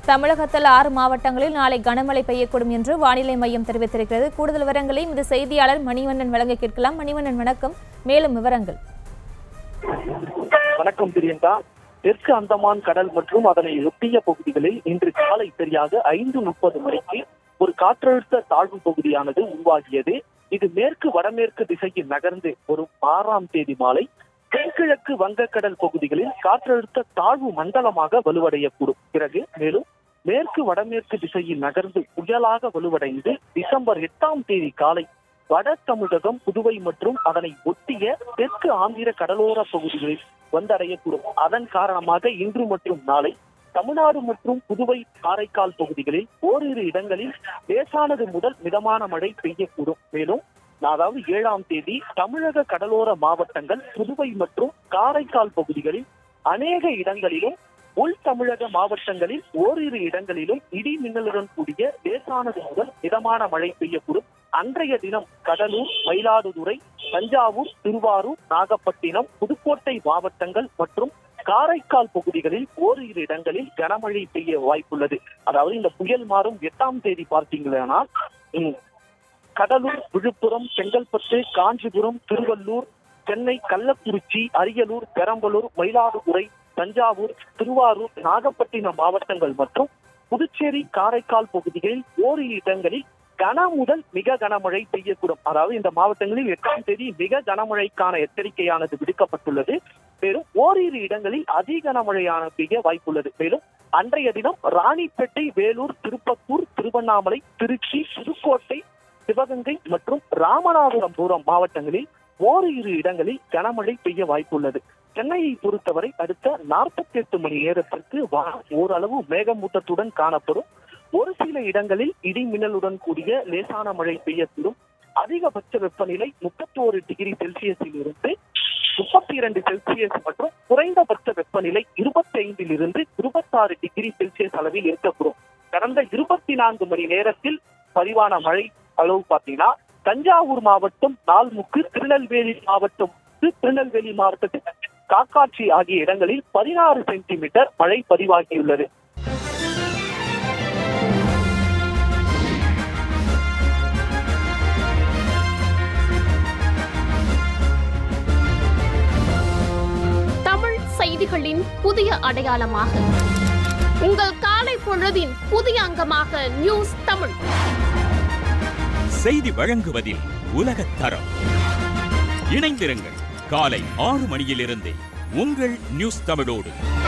தமிழகத்தில் ஆறு மாவட்டங்களில் நாளை கனமழை பெய்யக்கூடும் என்று வானிலை மையம் தெரிவித்திருக்கிறது கூடுதல் விவரங்களை இது செய்தியாளர் மணிவண்ணன் வழங்க கேட்கலாம் மணிவண்ணன் வணக்கம் மேலும் விவரங்கள் வணக்கம் பிரியங்கா தெற்கு அந்தமான் கடல் மற்றும் அதனை ஒட்டிய பகுதிகளில் இன்று காலை சரியாக ஐந்து முப்பது மணிக்கு ஒரு காற்றழுத்த தாழ்வு பகுதியானது உருவாகியது இது மேற்கு வடமேற்கு திசையில் நகர்ந்து வரும் ஆறாம் தேதி மாலை தென்கிழக்கு வங்கக்கடல் பகுதிகளில் காற்றழுத்த தாழ்வு மண்டலமாக வலுவடையக்கூடும் பிறகு மேலும் மேற்கு வடமேற்கு திசையில் நகர்ந்து புயலாக வலுவடைந்து டிசம்பர் எட்டாம் தேதி காலை வட தமிழகம் புதுவை மற்றும் அதனை ஒட்டிய தெற்கு ஆந்திர கடலோர பகுதிகளில் வந்தடையக்கூடும் அதன் காரணமாக இன்று மற்றும் நாளை தமிழ்நாடு மற்றும் புதுவை காரைக்கால் பகுதிகளில் ஓரிரு இடங்களில் லேசானது முதல் மிதமான மழை பெய்யக்கூடும் மேலும் அதாவது ஏழாம் தேதி தமிழக கடலோர மாவட்டங்கள் புதுவை மற்றும் காரைக்கால் பகுதிகளில் அநேக இடங்களிலும் உள் தமிழக மாவட்டங்களில் ஓரிரு இடங்களிலும் இடி மின்னலுடன் கூடிய லேசானது முதல் மிதமான மழை பெய்யக்கூடும் அன்றைய தினம் கடலூர் மயிலாடுதுறை தஞ்சாவூர் திருவாரூர் நாகப்பட்டினம் புதுக்கோட்டை மாவட்டங்கள் மற்றும் காரைக்கால் பகுதிகளில் ஓரிரு இடங்களில் கனமழை பெய்ய வாய்ப்புள்ளது அதாவது இந்த புயல் மாறும் எட்டாம் தேதி பார்த்தீங்களா கடலூர் விழுப்புரம் செங்கல்பட்டு காஞ்சிபுரம் திருவள்ளூர் சென்னை கள்ளக்குறிச்சி அரியலூர் பெரம்பலூர் மயிலாடுதுறை தஞ்சாவூர் திருவாரூர் நாகப்பட்டினம் மாவட்டங்கள் மற்றும் புதுச்சேரி காரைக்கால் பகுதிகளில் ஓரிரு இடங்களில் கன முதல் மிக கனமழை பெய்யக்கூடும் அதாவது இந்த மாவட்டங்களில் எட்டாம் தேதி மிக கனமழைக்கான எச்சரிக்கையானது விடுக்கப்பட்டுள்ளது மேலும் ஓரிரு இடங்களில் அதி கனமழையான பெய்ய வாய்ப்புள்ளது மேலும் அன்றைய தினம் ராணிப்பேட்டை வேலூர் திருப்பத்தூர் திருவண்ணாமலை திருச்சி புதுக்கோட்டை சிவகங்கை மற்றும் ராமநாதபுரம் தூரம் மாவட்டங்களில் ஓரிரு இடங்களில் கனமழை பெய்ய வாய்ப்புள்ளது சென்னையை பொறுத்தவரை அடுத்த நாற்பத்தி எட்டு மணி நேரத்திற்கு வானம் ஓரளவு மேகமூட்டத்துடன் காணப்படும் ஒரு சில இடங்களில் இடி மின்னலுடன் கூடிய லேசான மழை பெய்யக்கூடும் அதிகபட்ச வெப்பநிலை முப்பத்தோரு டிகிரி செல்சியஸில் இருந்து முப்பத்தி இரண்டு செல்சியஸ் மற்றும் குறைந்தபட்ச வெப்பநிலை இருபத்தி ஐந்தில் இருந்து இருபத்தாறு டிகிரி செல்சியஸ் அளவில் இருக்கக்கூடும் கடந்த இருபத்தி நான்கு மணி நேரத்தில் பதிவான மழை அளவு பார்த்தீங்கன்னா தஞ்சாவூர் மாவட்டம் நால்முக்கு திருநெல்வேலி மாவட்டம் திருநெல்வேலி மாவட்டத்தில் காக்காட்சி ஆகிய இடங்களில் பதினாறு சென்டிமீட்டர் மழை பதிவாகியுள்ளது தமிழ் செய்திகளின் புதிய அடையாளமாக உங்கள் காலை பொழுதின் புதிய அங்கமாக நியூஸ் தமிழ் செய்தி வழங்குவதில் உலகத் தரம் இணைந்திருங்கள் காலை ஆறு மணியிலிருந்தே உங்கள் நியூஸ் தமிழோடு